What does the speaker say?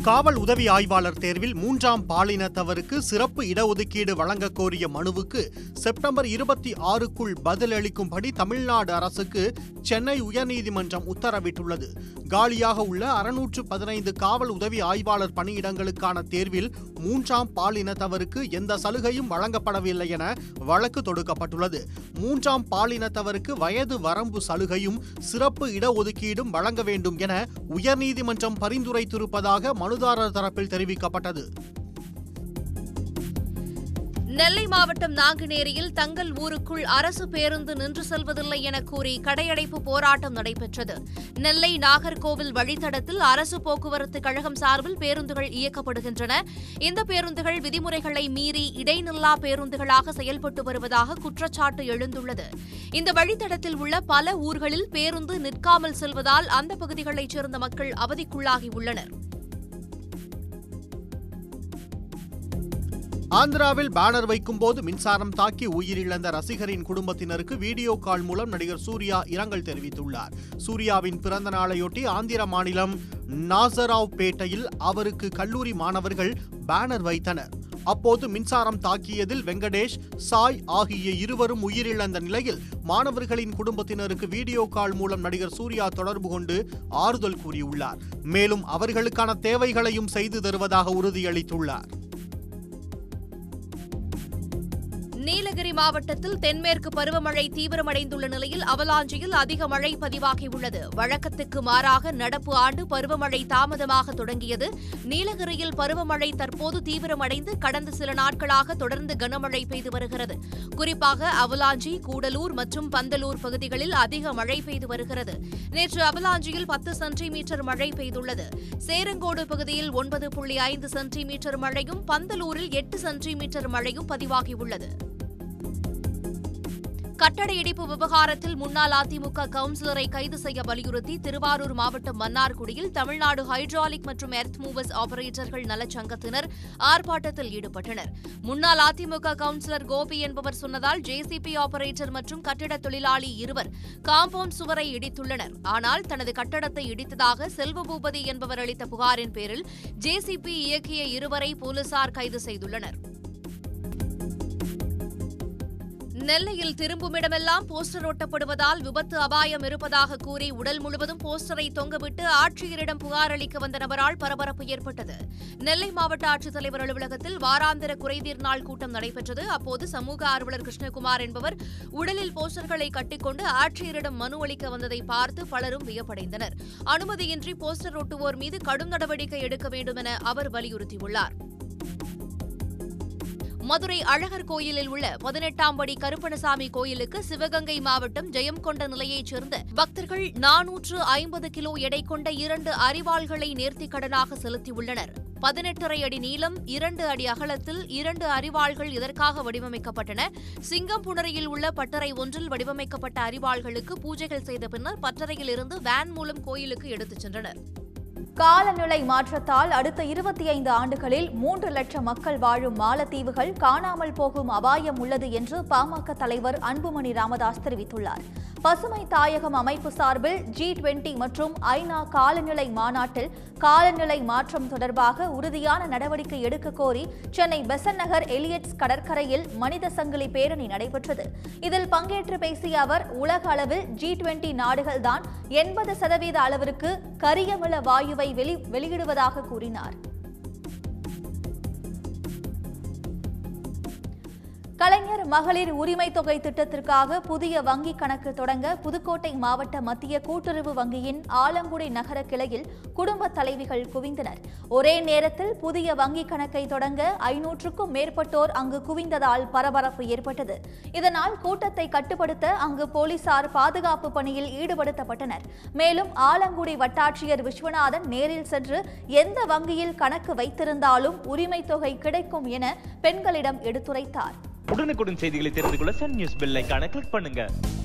காவல் உதவி ஆய்வாளர் தேர்வில் மூன்றாம் பாலினத்தவருக்கு சிறப்பு இடஒதுக்கீடு வழங்க கோரிய மனுவுக்கு செப்டம்பர் இருபத்தி ஆறுக்குள் பதிலளிக்கும்படி தமிழ்நாடு அரசுக்கு சென்னை உயர்நீதிமன்றம் உத்தரவிட்டுள்ளது காலியாக உள்ள அறுநூற்று பதினைந்து காவல் உதவி ஆய்வாளர் பணியிடங்களுக்கான தேர்வில் மூன்றாம் பாலினத்தவருக்கு எந்த சலுகையும் வழங்கப்படவில்லை என வழக்கு தொடுக்கப்பட்டுள்ளது மூன்றாம் பாலினத்தவருக்கு வயது வரம்பு சலுகையும் சிறப்பு இடஒதுக்கீடும் வழங்க வேண்டும் என உயர்நீதிமன்றம் பரிந்துரைத்திருப்பதாக மனுதாரர் தரப்பில் தெரிவிக்கப்பட்டது நெல்லை மாவட்டம் நாங்குநேரியில் தங்கள் ஊருக்குள் அரசு பேருந்து நின்று செல்வதில்லை என கூறி கடையடைப்பு போராட்டம் நடைபெற்றது நெல்லை நாகர்கோவில் வழித்தடத்தில் அரசு போக்குவரத்து கழகம் சார்பில் பேருந்துகள் இயக்கப்படுகின்றன இந்த பேருந்துகள் விதிமுறைகளை மீறி இடைநில்லா பேருந்துகளாக செயல்பட்டு வருவதாக குற்றச்சாட்டு எழுந்துள்ளது இந்த வழித்தடத்தில் உள்ள பல ஊர்களில் பேருந்து நிற்காமல் செல்வதால் அந்த பகுதிகளைச் சேர்ந்த மக்கள் அவதிக்குள்ளாகியுள்ளனர் ஆந்திராவில் பேனர் வைக்கும்போது மின்சாரம் தாக்கி உயிரிழந்த ரசிகரின் குடும்பத்தினருக்கு வீடியோ கால் மூலம் நடிகர் சூர்யா இரங்கல் தெரிவித்துள்ளார் சூர்யாவின் பிறந்த நாளையொட்டி ஆந்திர மாநிலம் நாசராவ் பேட்டையில் அவருக்கு கல்லூரி மாணவர்கள் பேனர் வைத்தனர் அப்போது மின்சாரம் தாக்கியதில் வெங்கடேஷ் சாய் ஆகிய இருவரும் உயிரிழந்த நிலையில் மாணவர்களின் குடும்பத்தினருக்கு வீடியோ கால் மூலம் நடிகர் சூர்யா தொடர்பு கொண்டு ஆறுதல் கூறியுள்ளார் மேலும் அவர்களுக்கான தேவைகளையும் செய்து தருவதாக உறுதியளித்துள்ளார் நீலகிரி மாவட்டத்தில் தென்மேற்கு பருவமழை தீவிரமடைந்துள்ள நிலையில் அவலாஞ்சியில் அதிக மழை பதிவாகியுள்ளது வழக்கத்துக்கு மாறாக நடப்பு ஆண்டு பருவமழை தாமதமாக தொடங்கியது நீலகிரியில் பருவமழை தற்போது தீவிரமடைந்து கடந்த சில நாட்களாக தொடர்ந்து கனமழை பெய்து வருகிறது குறிப்பாக அவலாஞ்சி கூடலூர் மற்றும் பந்தலூர் பகுதிகளில் அதிக மழை பெய்து வருகிறது நேற்று அவலாஞ்சியில் பத்து சென்டிமீட்டர் மழை பெய்துள்ளது சேரங்கோடு பகுதியில் ஒன்பது புள்ளி ஐந்து சென்டிமீட்டர் மழையும் பந்தலூரில் எட்டு சென்டிமீட்டர் மழையும் பதிவாகியுள்ளது கட்டட இடிப்பு விவகாரத்தில் முன்னாள் அதிமுக கவுன்சிலரை கைது செய்ய வலியுறுத்தி திருவாரூர் மாவட்டம் மன்னார்குடியில் தமிழ்நாடு ஹைட்ராலிக் மற்றும் எர்த் மூவர்ஸ் ஆபரேட்டர்கள் நலச்சங்கத்தினர் ஆர்ப்பாட்டத்தில் ஈடுபட்டனர் முன்னாள் அதிமுக கவுன்சிலர் கோபி என்பவர் சொன்னதால் ஜேசிபி ஆபரேட்டர் மற்றும் கட்டிட தொழிலாளி இருவர் காம்பவுண்ட் சுவரை இடித்துள்ளனர் ஆனால் தனது கட்டடத்தை இடித்ததாக செல்வபூபதி என்பவர் அளித்த புகாரின் பேரில் ஜேசிபி இயக்கிய இருவரை போலீசார் கைது செய்துள்ளனர் நெல்லையில் திரும்புமிடமெல்லாம் போஸ்டர் ஒட்டப்படுவதால் விபத்து அபாயம் இருப்பதாக கூறி உடல் முழுவதும் போஸ்டரை தொங்கவிட்டு ஆட்சியரிடம் புகார் அளிக்க வந்த நபரால் பரபரப்பு ஏற்பட்டது நெல்லை மாவட்ட ஆட்சித்தலைவர் அலுவலகத்தில் வாராந்திர குறைதீர் நாள் கூட்டம் நடைபெற்றது அப்போது சமூக ஆர்வலர் கிருஷ்ணகுமார் என்பவர் உடலில் போஸ்டர்களை கட்டிக்கொண்டு ஆட்சியரிடம் மனு அளிக்க வந்ததை பார்த்து பலரும் வியப்படைந்தனர் அனுமதியின்றி போஸ்டர் ஒட்டுவோர் மீது கடும் நடவடிக்கை எடுக்க வேண்டும் என அவர் வலியுறுத்தியுள்ளார் மதுரை அழகர் கோயிலில் உள்ள பதினெட்டாம் படி கருப்பணசாமி கோயிலுக்கு சிவகங்கை மாவட்டம் ஜெயம்கொண்ட நிலையைச் சேர்ந்த பக்தர்கள் நானூற்று ஐம்பது கிலோ எடை கொண்ட இரண்டு அரிவாள்களை நேர்த்திக்கடனாக செலுத்தியுள்ளனர் பதினெட்டரை அடி நீளம் இரண்டு அடி அகலத்தில் இரண்டு அரிவாள்கள் இதற்காக வடிவமைக்கப்பட்டன சிங்கம்புணரியில் உள்ள பட்டறை ஒன்றில் வடிவமைக்கப்பட்ட அரிவாள்களுக்கு பூஜைகள் செய்த பின்னர் பட்டறையில் இருந்து வேன் மூலம் கோயிலுக்கு எடுத்துச் சென்றனர் காலநிலை மாற்றத்தால் அடுத்த இருபத்தி ஐந்து ஆண்டுகளில் மூன்று லட்சம் மக்கள் வாழும் மாலத்தீவுகள் காணாமல் போகும் அபாயம் உள்ளது என்று பாமக தலைவர் அன்புமணி ராமதாஸ் தெரிவித்துள்ளார் பசுமை தாயகம் அமைப்பு சார்பில் ஜி டுவெண்டி மற்றும் ஐநா காலநிலை மாநாட்டில் காலநிலை மாற்றம் தொடர்பாக உறுதியான நடவடிக்கை எடுக்க கோரி சென்னை பெசன் நகர் எலியட்ஸ் கடற்கரையில் மனித சங்கிலி பேரணி நடைபெற்றது இதில் பங்கேற்று பேசிய அவர் உலக அளவில் ஜி டுவெண்டி நாடுகள்தான் எண்பது சதவீத அளவிற்கு கரியமில வாயுவை வெளி வெளியிடுவதாக கூறினார் கலைஞர் மகளிர் உரிமை தொகை திட்டத்திற்காக புதிய வங்கி கணக்கு தொடங்க புதுக்கோட்டை மாவட்ட மத்திய கூட்டுறவு வங்கியின் ஆலங்குடி நகர கிளையில் குடும்ப தலைவிகள் குவிந்தனர் ஒரே நேரத்தில் புதிய வங்கி கணக்கை தொடங்க ஐநூற்றுக்கும் மேற்பட்டோர் அங்கு குவிந்ததால் பரபரப்பு ஏற்பட்டது இதனால் கூட்டத்தை கட்டுப்படுத்த அங்கு போலீசார் பாதுகாப்பு பணியில் ஈடுபடுத்தப்பட்டனர் மேலும் ஆலங்குடி வட்டாட்சியர் விஸ்வநாதன் நேரில் சென்று எந்த வங்கியில் கணக்கு வைத்திருந்தாலும் உரிமை தொகை கிடைக்கும் என பெண்களிடம் எடுத்துரைத்தார் உடனுக்குடன் செய்திகளை தெரிந்து கொள்ள சன் நியூஸ் பெல் ஐகானை கிளிக் பண்ணுங்க